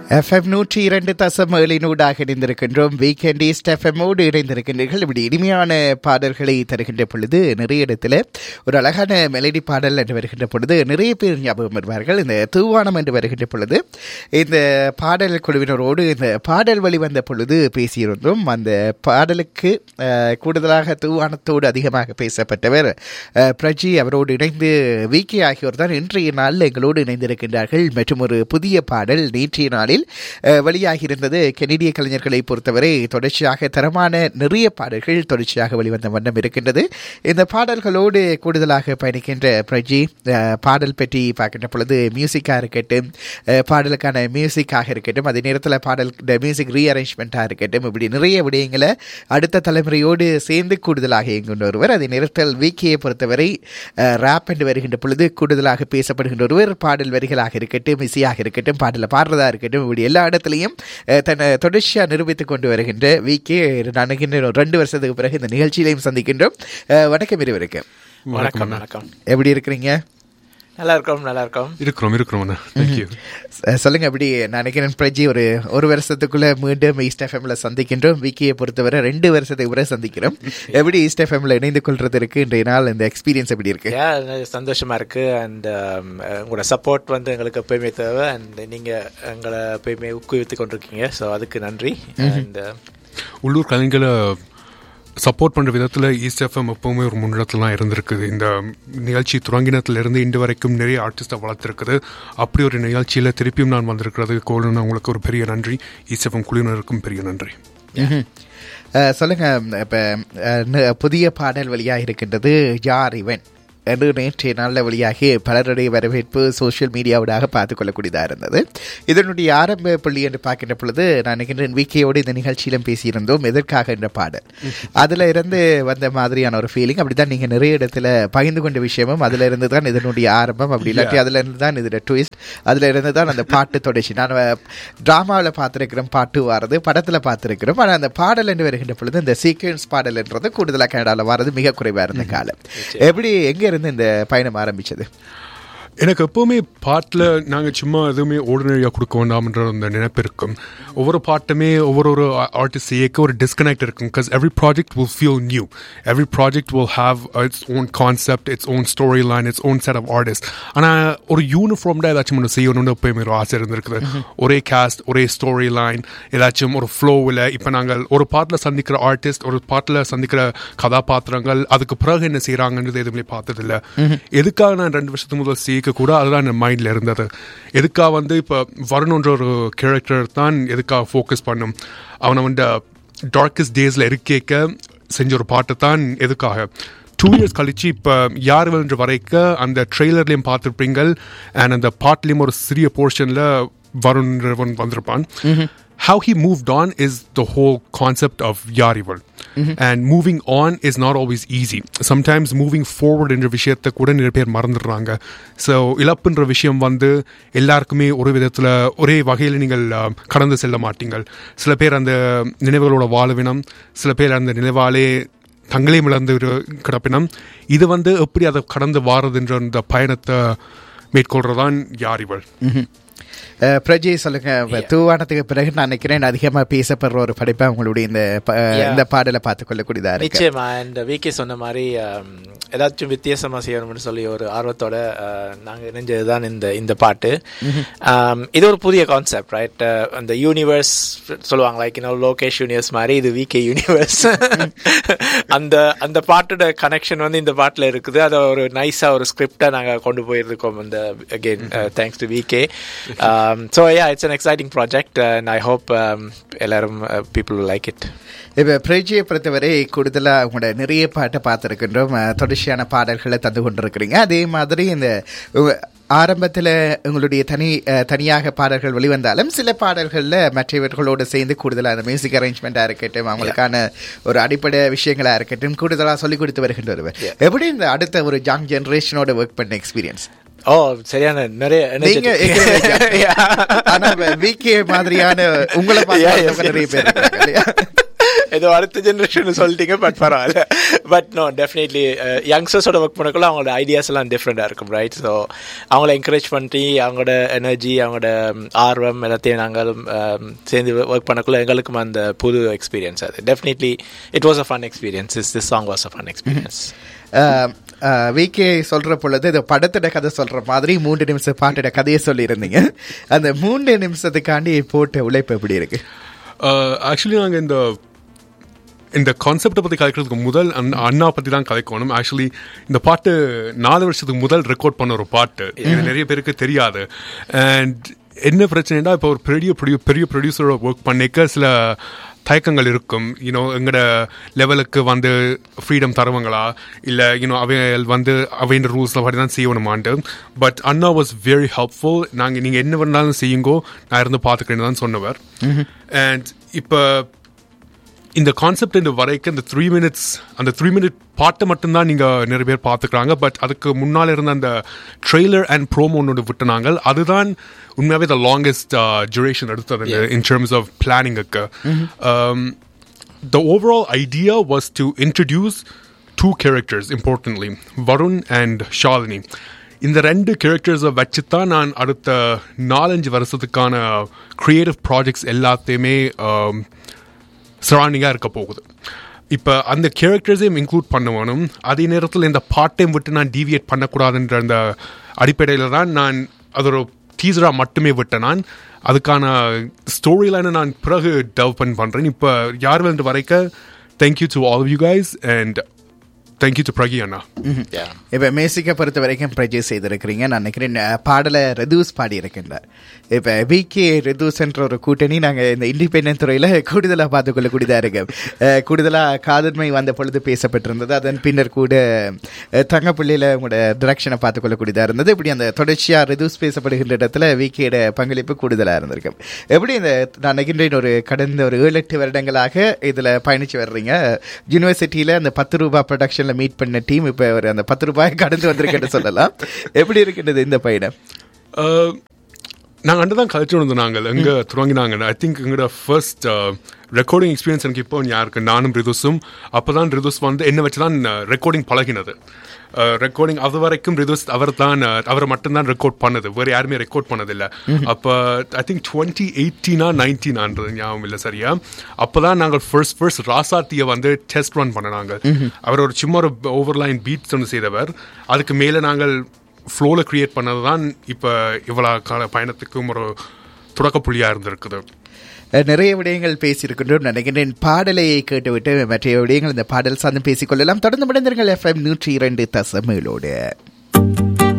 FM நூற்றி இரண்டு தசம் ஏழினூடாக இணைந்திருக்கின்றோம் வீக்கெண்ட் ஈஸ்ட் எஃப்எம்மோடு இணைந்திருக்கின்றீர்கள் இப்படி இனிமையான பாடல்களை தருகின்ற பொழுது நிறைய இடத்துல ஒரு அழகான மெலடி பாடல் என்று வருகின்ற பொழுது நிறைய பேர் ஞாபகம் வருவார்கள் இந்த தூவானம் என்று வருகின்ற பொழுது இந்த பாடல் குழுவினரோடு இந்த பாடல் வழிவந்த பொழுது பேசியிருந்தோம் அந்த பாடலுக்கு அஹ், கூடுதலாக தூவானத்தோடு அதிகமாக பேசப்பட்டவர் அஹ், பிரஜி அவரோடு இணைந்து விகே ஆகியோர் தான் இன்றைய நாளில் எங்களோடு இணைந்திருக்கின்றார்கள் மற்றும் ஒரு புதிய பாடல் நேற்றைய நாளில் அஹ், வெளியாகியிருந்தது கெனடிய கலைஞர்களை பொறுத்தவரை தொடர்ச்சியாக தரமான நிறைய பாடல்கள் தொடர்ச்சியாக வெளிவந்த வண்ணம் இருக்கின்றது இந்த பாடல்களோடு கூடுதலாக பயணிக்கின்ற பிரஜி அஹ், பாடல் பற்றி பார்க்கின்ற பொழுது மியூசிக்காக இருக்கட்டும் அஹ், பாடலுக்கான மியூசிக்காக இருக்கட்டும் அதே நேரத்தில் பாடல் மியூசிக் ரீஅரேஞ்ச்மெண்ட்டாக இருக்கட்டும் இப்படி நிறைய விடயங்களை அடுத்த தலைமுறையோடு சேர்ந்து கூடுதலாக இயங்குகின்ற ஒருவர் அதே நேரத்தில் விக்கியை பொறுத்தவரை ரேப் என்று வருகின்ற பொழுது கூடுதலாக பேசப்படுகின்ற ஒருவர் பாடல் வரிகளாக இருக்கட்டும் இசையாக இருக்கட்டும் பாடலை பாடுறதா இருக்கட்டும் இப்படி எல்லா இடத்துலையும் அஹ், தன்னை தொடர்ச்சியாக நிரூபித்துக் கொண்டு வருகின்ற விகே நினைக்கின்ற ஒரு ரெண்டு வருஷத்துக்கு பிறகு இந்த நிகழ்ச்சியிலையும் சந்திக்கின்றோம் அஹ், வணக்கம் இருவருக்கு வணக்கம் வணக்கம் எப்படி இருக்கிறீங்க நல்லா இருக்கோம் நல்லா இருக்கோம் இருக்கிறோம் இருக்கிறோம் அண்ணா தேங்க்யூ அஹ், சொல்லுங்க அப்படி நான் நினைக்கிறேன் பிரஜி ஒரு ஒரு வருஷத்துக்குள்ள மீண்டும் ஈஸ்ட் எஃப்எம்ல சந்திக்கின்றோம் விக்கியை பொறுத்தவரை ரெண்டு வருஷத்துக்கு பிறகு சந்திக்கிறோம் எப்படி ஈஸ்ட் எஃப்எம்ல இணைந்து கொள்றதற்கு இன்றைய நாள் இந்த எக்ஸ்பீரியன்ஸ் எப்படி இருக்கு Yeah, நல்ல சந்தோஷமா இருக்கு அண்ட் உங்களோட சப்போர்ட் வந்து எங்களுக்கு எப்பயுமே தேவை அண்ட் நீங்க எங்களை எப்பயுமே ஊக்குவித்து கொண்டிருக்கீங்க ஸோ அதுக்கு நன்றி அண்ட் உள்ளூர் கலைஞர்களை சப்போர்ட் பண்ற விதத்துல ஈஸ்ட் எஃப்எம் எப்பவுமே ஒரு முன்னிடத்துலாம் இருந்திருக்குது இந்த நிகழ்ச்சி தொடங்கினத்துல இருந்து இன்று வரைக்கும் நிறைய ஆர்டிஸ்டை வளர்த்துருக்குது அப்படி ஒரு நிகழ்ச்சியில திருப்பியும் நான் வந்திருக்கிறது கோலுன்னு உங்களுக்கு ஒரு பெரிய நன்றி ஈஸ்ட் எஃப்எம் குழுவினருக்கும் பெரிய நன்றி ம்ஹும். அஹ், சொல்லுங்க இப்ப அஹ், ந- புதிய பாடல் வழியாக இருக்கின்றது யார் இவன் என்று நேற்றைய நாளில் வெளியாகி பலருடைய வரவேற்பு சோஷியல் மீடியாவோடாக பார்த்து கொள்ளக்கூடியதாக இருந்தது இதனுடைய ஆரம்ப புள்ளி என்று பார்க்கின்ற பொழுது நான் நினைக்கின்றேன் விகேயோடு இந்த நிகழ்ச்சியிலும் பேசியிருந்தோம் எதற்காக என்ற பாடல் அதில் இருந்து வந்த மாதிரியான ஒரு ஃபீலிங் அப்படிதான் நீங்கள் நிறைய இடத்துல பகிர்ந்து கொண்ட விஷயமும் அதில் இருந்து தான் இதனுடைய ஆரம்பம் அப்படி இல்லாட்டி அதில் இருந்து தான் இதோட ட்விஸ்ட் அதில் இருந்து தான் அந்த பாட்டு தொடர்ச்சி நான் ட்ராமாவில் பார்த்துருக்கிறோம் பாட்டு வாரது படத்தில் பார்த்துருக்கிறோம் ஆனால் அந்த பாடல் என்று வருகின்ற பொழுது இந்த சீக்வன்ஸ் பாடல்ன்றது கூடுதலாக கனடாவில் வர்றது மிக குறைவாக இருந்த காலம் எப்படி எங்கே இருந்து இந்த பயணம் ஆரம்பிச்சது எனக்கு எப்பவுமே பாட்டில் நாங்கள் சும்மா எதுவுமே ஓர்டினரியாக கொடுக்க வேண்டாம்ன்ற அந்த நினைப்பு இருக்கும் ஒவ்வொரு பாட்டுமே ஒவ்வொரு ஒரு ஆர்டிஸ்ட் இயக்க ஒரு டிஸ்கனெக்ட் இருக்கும் because every project will feel new every project will have its own concept its own story line its own set of artist ஆனால் ஒரு யூனிஃபார்ம்டாக ஏதாச்சும் ஒன்று செய்யணும்னு எப்பயுமே ஒரு ஆசை இருந்திருக்குது ஒரே காஸ்ட் ஒரே ஸ்டோரி லைன் ஏதாச்சும் ஒரு ஃப்ளோவில் இப்போ நாங்கள் ஒரு பாட்டில் சந்திக்கிற ஆர்டிஸ்ட் ஒரு பாட்டில் சந்திக்கிற கதாபாத்திரங்கள் அதுக்கு பிறகு என்ன செய்கிறாங்கன்றது எதுவுமே பார்த்ததில்ல எதுக்காக நான் ரெண்டு வருஷத்துக்கு முதல் சேர்க்க கூட அதுதான் என் மைண்டில் இருந்தது எதுக்காக வந்து இப்போ வருணுன்ற ஒரு கேரக்டர் தான் எதுக்காக ஃபோக்கஸ் பண்ணும் அவனை வந்து டார்க்கஸ்ட் டேஸில் இருக்கேக்க செஞ்ச ஒரு பாட்டு தான் எதுக்காக டூ இயர்ஸ் கழிச்சு இப்போ யார் வென்று வரைக்க அந்த ட்ரெய்லர்லேயும் பார்த்துருப்பீங்கள் அண்ட் அந்த பாட்லேயும் ஒரு சிறிய போர்ஷனில் வருண்ன்றவன் வந்திருப்பான் how he moved on is the whole concept of Yarival. And moving on is not always easy. Sometimes moving forward என்ற விஷயத்தை கூட நிறைய பேர் மறந்துடுறாங்க ஸோ இழப்புன்ற விஷயம் வந்து எல்லாருக்குமே ஒரு விதத்தில் ஒரே வகையில் நீங்கள் அஹ், கடந்து செல்ல மாட்டீங்கள் சில பேர் அந்த நினைவுகளோட வாழவினம் சில பேர் அந்த நினைவாலே தங்களையும் இழந்து இரு- கிடப்பினம் இது வந்து எப்படி அதை கடந்து வாரதுன்ற அந்த பயணத்தை மேற்கொள்றதான் யாரிவள் அஹ், பிரஜை சொல்லுங்க தூவானத்துக்கு பிறகு நான் நினைக்கிறேன் அதிகமாக பேசப்படுற ஒரு படைப்பா உங்களுடைய இந்த ப- இந்த பாடலை பார்த்து கொள்ளக்கூடியதா இருக்கு நிச்சயமா அண்ட் விகே சொன்ன மாதிரி um, ஏதாச்சும் வித்தியாசமா செய்யணும்னு சொல்லி ஒரு ஆர்வத்தோட uh, நாங்க இணைஞ்சதுதான் இந்த இந்த பாட்டு Um, இது ஒரு புதிய கான்செப்ட் ரைட் அந்த யூனிவர்ஸ் சொல்லுவாங்க லைக் இன்னும் லோகேஷ் யூனிவர்ஸ் மாதிரி இது விகே யூனிவர்ஸ் அந்த அந்த பாட்டோட கனெக்ஷன் வந்து இந்த பாட்டுல இருக்குது அதை ஒரு நைஸா ஒரு ஸ்கிரிப்டா நாங்க கொண்டு போயிருக்கோம் இந்த again thanks to V K so yeah it's an exciting project and I hope எல்லாரும் பீப்புள் லைக் இட் இப்போ பிரஜையை பொறுத்தவரை கூடுதலாக உங்களோட நிறைய பாட்டை பார்த்துருக்கின்றோம் அஹ், தொடர்ச்சியான பாடல்களை தந்து கொண்டிருக்கிறீங்க அதே மாதிரி இந்த ஆரம்பத்தில் உங்களுடைய தனி அஹ், தனியாக பாடல்கள் வெளிவந்தாலும் சில பாடல்களில் மற்றவர்களோடு சேர்ந்து கூடுதலாக அந்த மியூசிக் அரேஞ்ச்மெண்ட்டாக இருக்கட்டும் அவங்களுக்கான ஒரு அடிப்படை விஷயங்களாக இருக்கட்டும் கூடுதலாக சொல்லிக் கொடுத்து வருகின்ற ஒருவர் எப்படி இந்த அடுத்த ஒரு ஜாங் ஜெனரேஷனோட ஒர்க் பண்ண எக்ஸ்பீரியன்ஸ் ஓ சரியான நிறைய நீங்க energetic. ஆனா விகே மாதிரியான உங்களை Yeah, yes, பார்த்து நிறைய yes. பேர் இருக்காங்க இல்லையா? ஏதோ அடுத்த ஜென்ரேஷன் சொல்லிட்டீங்க பட் பரவாயில்ல பட் நோ டெஃபினெட்லி யங்ஸ்டர்ஸோட ஒர்க் பண்ணக்குள்ள அவங்களோட ஐடியாஸ் எல்லாம் டிஃப்ரெண்டாக இருக்கும் ரைட் ஸோ அவங்கள என்கரேஜ் பண்ணி அவங்களோட எனர்ஜி அவங்களோட ஆர்வம் எல்லாத்தையும் நாங்கள் um, சேர்ந்து ஒர்க் பண்ணக்குள்ள எங்களுக்கும் அந்த புது எக்ஸ்பீரியன்ஸ் அது definitely it was a fun experience is this song was a fun experience V K சொல்ற பொழுது இந்த படத்தோட கதை சொல்ற மாதிரி மூன்று நிமிஷம் பாட்டோட கதையை சொல்லியிருந்தீங்க அந்த மூன்று நிமிஷத்துக்காண்டி போட்ட உழைப்பு எப்படி இருக்கு ஆக்சுவலி நாங்கள் இந்த இந்த கான்செப்டை பற்றி கதைக்கிறதுக்கு முதல் அந்த அண்ணா பற்றி தான் கதைக்கணும் ஆக்சுவலி இந்த பாட்டு நாலு வருஷத்துக்கு முதல் ரெக்கார்ட் பண்ண ஒரு பாட்டு இது நிறைய பேருக்கு தெரியாது அண்ட் என்ன பிரச்சனைனா இப்போ ஒரு பெரிய ப்ரொடியூ பெரிய ப்ரொடியூசரோட ஒர்க் பண்ணிக்க சில தயக்கங்கள் இருக்கும் யூனோ எங்களோட லெவலுக்கு வந்து ஃப்ரீடம் தருவாங்களா இல்லை யூனோ அவைகள் வந்து அவைன்ற ரூல்ஸில் படி தான் செய்யணுமான்ட்டு பட் அண்ணா வாஸ் வெரி ஹெல்ப்ஃபுல் நாங்கள் நீங்கள் என்ன வேணாலும் செய்யுங்கோ நான் இருந்து பார்த்துக்கிறேன்னு தான் சொன்னவர் அண்ட் இப்போ இந்த கான்செப்ட் இந்த வரைக்கும் இந்த த்ரீ மினிட்ஸ் அந்த த்ரீ மினிட் பாட்டை மட்டும்தான் நீங்கள் நிறைய பேர் பார்த்துக்கிறாங்க பட் அதுக்கு முன்னால் இருந்த அந்த ட்ரெய்லர் அண்ட் ப்ரோமோ ஒன்று விட்டுனாங்க அதுதான் உண்மையாகவே த லாங்கஸ்ட் ஜுரேஷன் எடுத்தது இன் டர்ம்ஸ் ஆஃப் பிளானிங்குக்கு the overall idea was to introduce two characters importantly Varun and Shalini இந்த ரெண்டு கேரக்டர்ஸை வச்சு தான் நான் அடுத்த நாலஞ்சு வருஷத்துக்கான க்ரியேட்டிவ் ப்ராஜெக்ட்ஸ் எல்லாத்தையுமே சரௌண்டிங்காக இருக்க போகுது இப்போ அந்த கேரக்டர்ஸையும் இன்க்ளூட் பண்ணணும் அதே நேரத்தில் இந்த பார்ட் டைம் விட்டு நான் டீவியேட் பண்ணக்கூடாதுன்ற அந்த அடிப்படையில் தான் நான் அது ஒரு டீசராக மட்டுமே விட்டேன் நான் அதுக்கான ஸ்டோரி லைனை நான் பிறகு டெவலப்மெண்ட் பண்ணுறேன் இப்போ யார் வந்து வரைக்க thank you to all you guys and thank you to Pragi அண்ணா இப்ப மேசிக்கை பொறுத்த வரைக்கும் ப்ரொடியூஸ் செய்திருக்கிறீங்க நான் நினைக்கிறேன் அஹ், பாடலை ரெதூஸ் பாடி இருக்கின்றார் இப்ப விகே ரெதூஸ் என்ற ஒரு கூட்டணி நாங்க இந்த இண்டிபெண்டன்ட் துறையில கூடுதலா பார்த்துக்கொள்ளக்கூடியதா இருக்கு அஹ், கூடுதலா காதன்மை வந்த பொழுது பேசப்பட்டிருந்தது அதன் பின்னர் கூட அஹ், தங்கப்பள்ளியில உங்களோட டிரெக்ஷனை பார்த்துக்கொள்ளக்கூடியதா இருந்தது இப்படி அந்த தொடர்ச்சியா ரெதூஸ் பேசப்படுகின்ற இடத்துல விகேட பங்களிப்பு கூடுதலா இருந்திருக்கும் எப்படி இந்த நான் நினைக்கின்றேன் ஒரு கடந்த ஒரு ஏழு எட்டு வருடங்களாக இதுல பயணிச்சு வர்றீங்க யூனிவர்சிட்டியில அந்த பத்து ரூபாய் ப்ரொடக்ஷன்ல மீட் பண்ண டீம் இப்ப ஒரு அந்த பத்து ரூபாய் கடந்து வந்திருக்குன்னு சொல்லலாம் எப்படி இருக்கின்றது இந்த பயணம் நாங்கள் அண்டு தான் கழிச்சு வந்தோம் நாங்கள் எங்கே துவங்கினாங்க ஐ திங்க் எங்களோட ஃபர்ஸ்ட் ரெக்கார்டிங் எக்ஸ்பீரியன்ஸ் எனக்கு இப்போ யாருக்கு நானும் ரிதுஸும் அப்போ தான் ரிதுஸ் வந்து என்ன வச்சு தான் ரெக்கார்டிங் பழகினது ரெக்கார்டிங் அது வரைக்கும் ரிதுஸ் அவர் தான் அவரை மட்டும்தான் ரெக்கார்ட் பண்ணது வேறு யாருமே ரெக்கார்ட் பண்ணதில்லை அப்போ ஐ திங்க் டுவெண்ட்டி எயிட்டீனா நைன்டீனான்றது ஞாபகம் இல்லை சரியா அப்போ தான் நாங்கள் ஃபர்ஸ்ட் ஃபர்ஸ்ட் ராசாத்தியை வந்து டெஸ்ட் ரன் பண்ணினாங்க அவர் ஒரு சும்மா ஒரு ஓவர்லைன் பீட்ஸ் ஒன்று செய்தவர் அதுக்கு மேலே நாங்கள் ஃப்ளோவில் க்ரியேட் பண்ணது தான் இப்போ இவ்வளோ கால பயணத்துக்கும் ஒரு தொடக்க புள்ளியாக இருந்திருக்குது அஹ், நிறைய விடயங்கள் பேசியிருக்கின்றோம் நினைக்கின்றேன் பாடலை கேட்டுவிட்டு மற்ற விடயங்கள் இந்த பாடல் சார்ந்து பேசிக்கொள்ளலாம் தொடர்ந்து முடிந்திருங்கள் எஃப்எம் நூற்றி இரண்டு தசமேலோடு